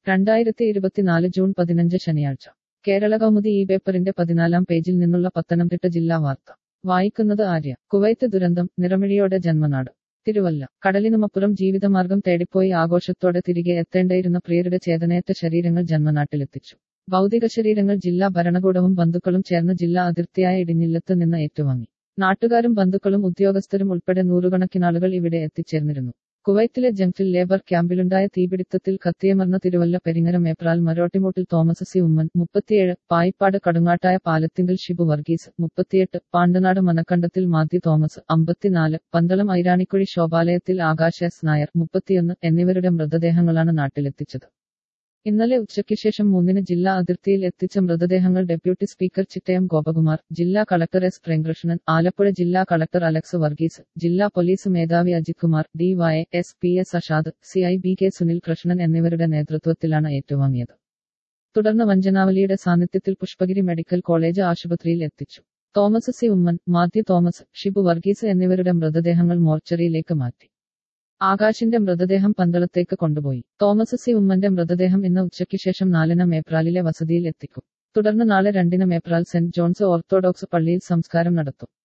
രണ്ടായിരത്തി ഇരുപത്തിനാല് ജൂൺ പതിനഞ്ച് ശനിയാഴ്ച കേരള കൗമുദി ഈ പേപ്പറിന്റെ പതിനാലാം പേജിൽ നിന്നുള്ള പത്തനംതിട്ട ജില്ലാ വാർത്ത വായിക്കുന്നത് ആര്യ കുവൈത്ത് ദുരന്തം നിറമിഴിയോടെ ജന്മനാട് തിരുവല്ല കടലിനുമപ്പുറം ജീവിതമാർഗം തേടിപ്പോയി ആഘോഷത്തോടെ തിരികെ എത്തേണ്ടയിരുന്ന പ്രിയരുടെ ചേതനയറ്റ ശരീരങ്ങൾ ജന്മനാട്ടിലെത്തിച്ചു ഭൗതിക ശരീരങ്ങൾ ജില്ലാ ഭരണകൂടവും ബന്ധുക്കളും ചേർന്ന് ജില്ലാ അതിർത്തിയായ ഇടിഞ്ഞില്ലത്ത് നിന്ന് ഏറ്റുവാങ്ങി നാട്ടുകാരും ബന്ധുക്കളും ഉദ്യോഗസ്ഥരും ഉൾപ്പെടെ നൂറുകണക്കിനാളുകൾ ഇവിടെ എത്തിച്ചേർന്നിരുന്നു കുവൈത്തിലെ ജംഫിൽ ലേബർ ക്യാമ്പിലുണ്ടായ തീപിടുത്തത്തിൽ കത്തിയമർന്ന തിരുവല്ല പെരിങ്ങരം ഏപ്രാൽ മരോട്ടിമൂട്ടിൽ തോമസ് സി ഉമ്മൻ മുപ്പത്തിയേഴ് പായിപ്പാട് കടുങ്ങാട്ടായ പാലത്തിങ്കൽ ഷിബു വർഗീസ് മുപ്പത്തിയെട്ട് പാണ്ടനാട് മനക്കണ്ടത്തിൽ മാത്യു തോമസ് അമ്പത്തിനാല് പന്തളം ഐരാണിക്കുഴി ശോഭാലയത്തിൽ ആകാശ എസ് നായർ മുപ്പത്തിയൊന്ന് എന്നിവരുടെ മൃതദേഹങ്ങളാണ് നാട്ടിലെത്തിച്ചത് ഇന്നലെ ഉച്ചയ്ക്ക് ശേഷം മൂന്നിന് ജില്ലാ അതിർത്തിയിൽ എത്തിച്ച മൃതദേഹങ്ങൾ ഡെപ്യൂട്ടി സ്പീക്കർ ചിറ്റയം ഗോപകുമാർ ജില്ലാ കളക്ടർ എസ് പ്രേംകൃഷ്ണൻ ആലപ്പുഴ ജില്ലാ കളക്ടർ അലക്സ് വർഗീസ് ജില്ലാ പോലീസ് മേധാവി Ajith Kumar D Y S P S Ashad C I B K Sunil Krishnan എന്നിവരുടെ നേതൃത്വത്തിലാണ് ഏറ്റുവാങ്ങിയത് തുടർന്ന് വഞ്ചനാവലിയുടെ സാന്നിധ്യത്തിൽ പുഷ്പഗിരി മെഡിക്കൽ കോളേജ് ആശുപത്രിയിൽ എത്തിച്ചു Thomas C Oommen Mathew Thomas Shibu Varghese എന്നിവരുടെ മൃതദേഹങ്ങൾ മോർച്ചറിയിലേക്ക് മാറ്റി ആകാശിന്റെ മൃതദേഹം പന്തളത്തേക്ക് കൊണ്ടുപോയി തോമസ് സി ഉമ്മന്റെ മൃതദേഹം ഇന്ന് ഉച്ചയ്ക്ക് ശേഷം നാലിന് മേപ്രാലിലെ വസതിയിൽ എത്തിക്കും തുടർന്ന് നാളെ രണ്ടിന് മേപ്രാൽ സെന്റ് ജോൺസ് ഓർത്തഡോക്സ് പള്ളിയിൽ സംസ്കാരം നടത്തും